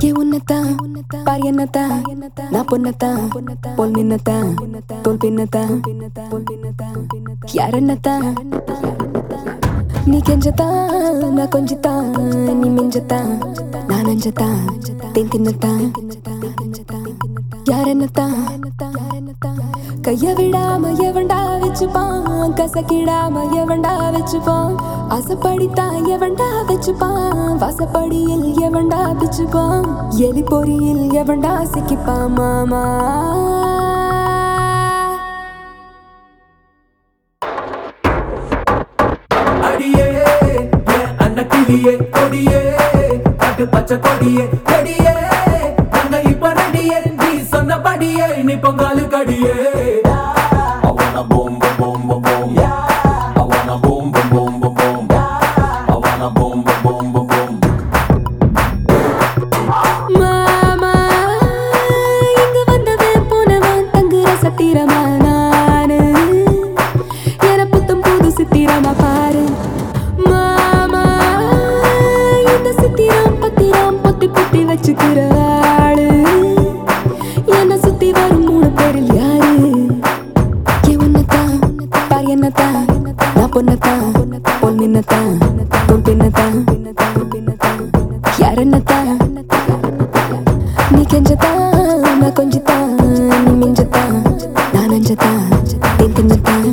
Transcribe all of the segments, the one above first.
ஏ உன்னத்தான் பார் என்னத்தான் நான் பொண்ணத்தான் போல் மின்னத்தான் தோல் பின்னத்தான் யார் என்னத்தான் நீ கெஞ்சத்தான் நான் கொஞ்சத்தான் நீ மிஞ்சத்தான் நான் அஞ்சத்தான் தென் தின்னத்தான் யார் என்னத்தான் கைய விடாம எவன்டா வச்சுப்பான் கசக்கிடாம எவன்டா வச்சுப்பான் ஆசப்படித்தான் எவன்டா வச்சுப்பான் வாசப்படியில் எவன்டா பிச்சுப்பான் எலி பொறியில் எவன்டா சிக்கிப்பான் மாமா அடியே என் அன்னக்கிளியே கொடியே காட்டு பச்சை கொடியே கொடியே நாங்க இப்ப ரெடியே நீ சொன்னபடியே நீ பொங்காலு கடியே I wanna boom boom boom boom boom I wanna boom boom boom boom boom I wanna boom boom boom boom boom மாமா இங்க வந்தவன் போனவன் தங்குற சத்திரமா நானு என புத்தம் புது சித்திரமா பாரு மாமா இந்த சித்திரம் பத்திரம் பொத்தி பொத்தி வச்சுக்கிற ஆளு என்ன சுத்தி வரும் மூணு பேரில் யாரு ஏ உன்னத்தான் பார் என்னத்தான் நான் பொண்ணத்தான் போல் மின்னத்தான் தோல் பின்னத்தான் யார் என்னத்தான் நீ கெஞ்சத்தான் நான் கொஞ்சத்தான் நீ மிஞ்சத்தான் நான் அஞ்சத்தான் தென் தின்னத்தான்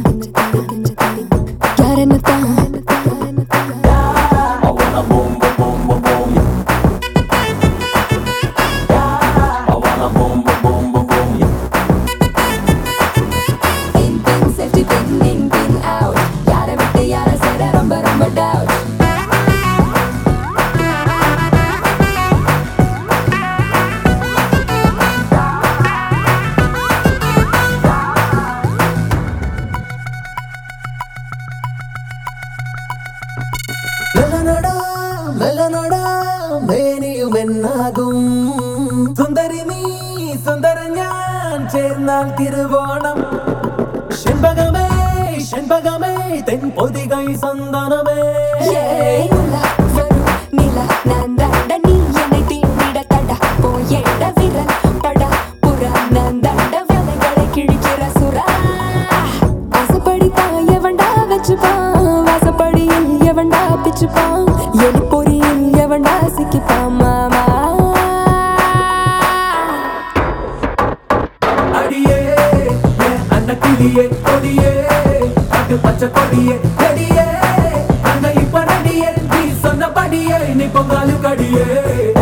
யார் என்னத்தான் I wanna boom boom boom boom boom I wanna boom boom boom boom boom In, in, safety pin, in, pin, out. யாரை விட்டு யாரை சேர ரொம்ப ரொம்ப doubt. മെല്ലനടാ മെല്ലനടാ മേനിയും എന്നാകും സുന്ദരി നീ സുന്ദര ഞാൻ ചേർന്നാൽ തിരുവോണം செண்பகமே செண்பகமே தென் பொதிகை சந்தனமே ஏய், உலா வரும் நிலா, நான் தாண்டா, நீ என்னை தீண்டிட தடா. போயேட விரல் படா, புறா, நான் தாண்டா, வலைகளை கிழிக்கிற சுறா. ஆசைப்படித்தான் எவன்டா வச்சுப்பான், வாசப்படியில் எவன்டா பிச்சுப்பான், எலி பொறியில் எவன்டா சிக்கிப்பான் மாமா அடியே என் அன்னக்கிளியே கொடியே காட்டு பச்சை கொடியே கொடியே நாங்க இப்ப ரெடியே நீ சொன்னபடியே நீ பொங்காலு கடியே